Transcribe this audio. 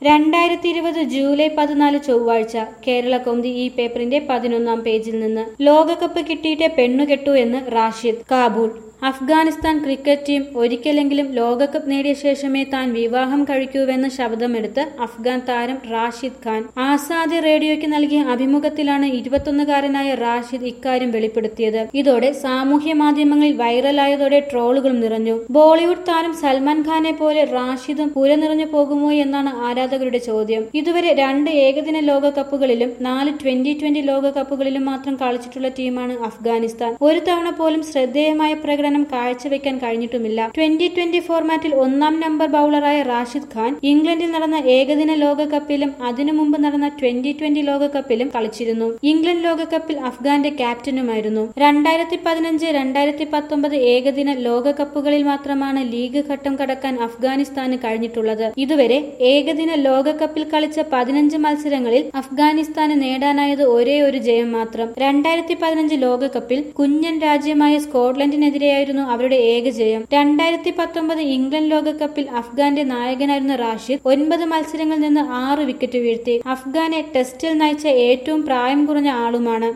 രണ്ടായിരത്തി ഇരുപത് ജൂലൈ പതിനാല് ചൊവ്വാഴ്ച കേരള കൗമുദി ഈ പേപ്പറിന്റെ പതിനൊന്നാം പേജിൽ നിന്ന് ലോകകപ്പ് കിട്ടിയിട്ട് പെണ്ണുകെട്ടു എന്ന് റാഷിദ് കാബൂൾ അഫ്ഗാനിസ്ഥാൻ ക്രിക്കറ്റ് ടീം ഒരിക്കലെങ്കിലും ലോകകപ്പ് നേടിയ ശേഷമേ താൻ വിവാഹം കഴിക്കൂവെന്ന് ശബ്ദമെടുത്ത് അഫ്ഗാൻ താരം റാഷിദ് ഖാൻ ആസാദി റേഡിയോയ്ക്ക് നൽകിയ അഭിമുഖത്തിലാണ് ഇരുപത്തൊന്നുകാരനായ റാഷിദ് ഇക്കാര്യം വെളിപ്പെടുത്തിയത് ഇതോടെ സാമൂഹ്യ മാധ്യമങ്ങളിൽ വൈറലായതോടെ ട്രോളുകൾ നിറഞ്ഞു ബോളിവുഡ് താരം സൽമാൻ ഖാനെ പോലെ റാഷിദും പുര നിറഞ്ഞു പോകുമോ എന്നാണ് ആരാധകരുടെ ചോദ്യം ഇതുവരെ രണ്ട് ഏകദിന ലോകകപ്പുകളിലും നാല് ട്വന്റി ട്വന്റി ലോകകപ്പുകളിലും മാത്രം കളിച്ചിട്ടുള്ള ടീമാണ് അഫ്ഗാനിസ്ഥാൻ ഒരു തവണ പോലും ശ്രദ്ധേയമായ പ്രകടനം കാഴ്ചവെക്കാൻ കഴിഞ്ഞിട്ടുമില്ല ട്വന്റി ട്വന്റി ഫോർമാറ്റിൽ ഒന്നാം നമ്പർ ബൌളറായ റാഷിദ് ഖാൻ ഇംഗ്ലണ്ടിൽ നടന്ന ഏകദിന ലോകകപ്പിലും അതിനു മുമ്പ് നടന്ന ട്വന്റി ട്വന്റി ലോകകപ്പിലും കളിച്ചിരുന്നു ഇംഗ്ലണ്ട് ലോകകപ്പിൽ അഫ്ഗാന്റെ ക്യാപ്റ്റനുമായിരുന്നു രണ്ടായിരത്തി പതിനഞ്ച് രണ്ടായിരത്തി പത്തൊമ്പത് ഏകദിന ലോകകപ്പുകളിൽ മാത്രമാണ് ലീഗ് ഘട്ടം കടക്കാൻ അഫ്ഗാനിസ്ഥാന് കഴിഞ്ഞിട്ടുള്ളത് ഇതുവരെ ഏകദിന ലോകകപ്പിൽ കളിച്ച പതിനഞ്ച് മത്സരങ്ങളിൽ അഫ്ഗാനിസ്ഥാന് നേടാനായത് ഒരേ ഒരു ജയം മാത്രം രണ്ടായിരത്തി പതിനഞ്ച് ലോകകപ്പിൽ കുഞ്ഞൻ രാജ്യമായ സ്കോട്ട്ലൻഡിനെതിരെയായിരുന്നു അവരുടെ ഏക ജയം രണ്ടായിരത്തി പത്തൊമ്പത് ഇംഗ്ലണ്ട് ലോകകപ്പിൽ അഫ്ഗാന്റെ നായകനായിരുന്ന റാഷിദ് ഒൻപത് മത്സരങ്ങളിൽ നിന്ന് ആറ് വിക്കറ്റ് വീഴ്ത്തി അഫ്ഗാനെ ടെസ്റ്റിൽ നയിച്ച ഏറ്റവും പ്രായം കുറഞ്ഞ ആളുമാണ്